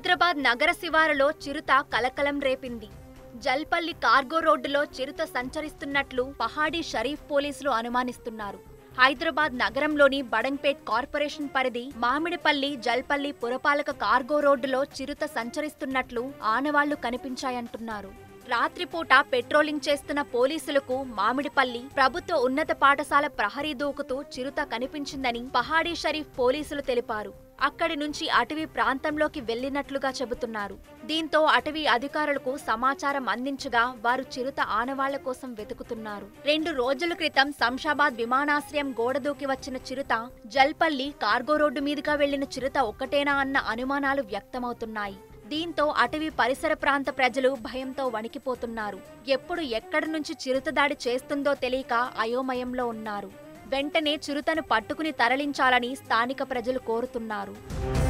హైదరాబాద్ నగర శివారులో చిరుత కలకలం రేపింది జల్పల్లి కార్గో రోడ్డులో చిరుత సంచరిస్తున్నట్లు పహాడీ షరీఫ్ పోలీసులు అనుమానిస్తున్నారు హైదరాబాద్ నగరంలోని బడంగ్పేట్ కార్పొరేషన్ పరిధి మామిడిపల్లి జల్పల్లి పురపాలక కార్గో రోడ్డులో చిరుత సంచరిస్తున్నట్లు ఆనవాళ్లు కనిపించాయంటున్నారు రాత్రిపూట పెట్రోలింగ్ చేస్తున్న పోలీసులకు మామిడిపల్లి ప్రభుత్వ ఉన్నత పాఠశాల ప్రహరీ దూకుతూ చిరుత కనిపించిందని పహాడీ షరీఫ్ పోలీసులు తెలిపారు అక్కడి నుంచి అటవీ ప్రాంతంలోకి వెళ్లినట్లుగా చెబుతున్నారు దీంతో అటవీ అధికారులకు సమాచారం అందించగా వారు చిరుత ఆనవాళ్ల కోసం వెతుకుతున్నారు రెండు రోజుల క్రితం శంషాబాద్ విమానాశ్రయం గోడ దూకి వచ్చిన చిరుత జల్పల్లి కార్గో రోడ్డు మీదుగా వెళ్లిన చిరుత ఒక్కటేనా అన్న అనుమానాలు వ్యక్తమవుతున్నాయి దీంతో అటవీ పరిసర ప్రాంత ప్రజలు భయంతో వణికిపోతున్నారు ఎప్పుడు ఎక్కడి నుంచి చిరుత దాడి చేస్తుందో తెలియక అయోమయంలో ఉన్నారు వెంటనే చిరుతను పట్టుకుని తరలించాలని స్థానిక ప్రజలు కోరుతున్నారు